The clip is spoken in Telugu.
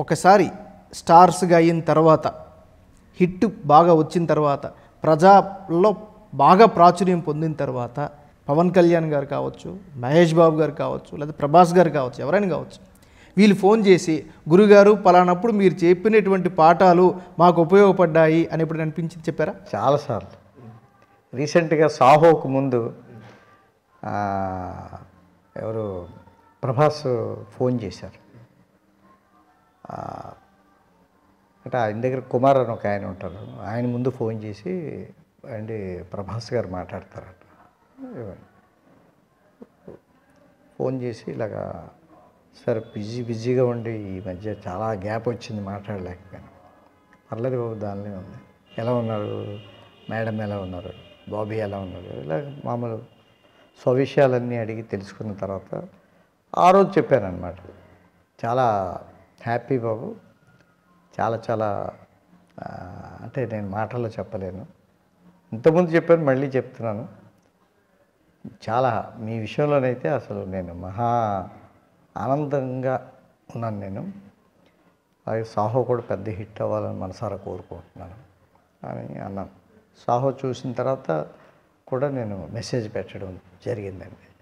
ఒకసారి స్టార్స్గా అయిన తర్వాత హిట్ బాగా వచ్చిన తర్వాత ప్రజల్లో బాగా ప్రాచుర్యం పొందిన తర్వాత పవన్ కళ్యాణ్ గారు కావచ్చు మహేష్ బాబు గారు కావచ్చు లేదా ప్రభాస్ గారు కావచ్చు ఎవరైనా కావచ్చు వీళ్ళు ఫోన్ చేసి గురుగారు పలానప్పుడు మీరు చెప్పినటువంటి పాఠాలు మాకు ఉపయోగపడ్డాయి అని ఇప్పుడు అనిపించింది చెప్పారా చాలాసార్లు రీసెంట్గా సాహోకు ముందు ఆ, ఎవరు ప్రభాస్ ఫోన్ చేశారు ఆ, అంటే ఆయన దగ్గర కుమార్ అని ఒక ఆయన ఉంటారు ఆయన ముందు ఫోన్ చేసి అండి ప్రభాస్ గారు మాట్లాడతారట ఫోన్ చేసి ఇలాగా సార్ బిజీ బిజీగా ఉండి ఈ మధ్య చాలా గ్యాప్ వచ్చింది మాట్లాడలేకపోయాను పర్లేదు బాబు దానిలో ఉంది ఎలా ఉన్నారు మేడం ఎలా ఉన్నారు బాబీ ఎలా ఉన్నారు ఇలా మామూలు స్వవిషయాలన్నీ అడిగి తెలుసుకున్న తర్వాత ఆ రోజు చెప్పాను అనమాట చాలా హ్యాపీ బాబు చాలా చాలా ఆ, అంటే నేను మాటల్లో చెప్పలేను ఇంతకుముందు చెప్పాను మళ్ళీ చెప్తున్నాను చాలా మీ విషయంలోనైతే అసలు నేను మహా ఆనందంగా ఉన్నాను నేను అలాగే సాహో కూడా పెద్ద హిట్ అవ్వాలని మనసారా కోరుకుంటున్నాను అని అన్నాను సాహో చూసిన తర్వాత కూడా నేను మెసేజ్ పెట్టడం జరిగిందండి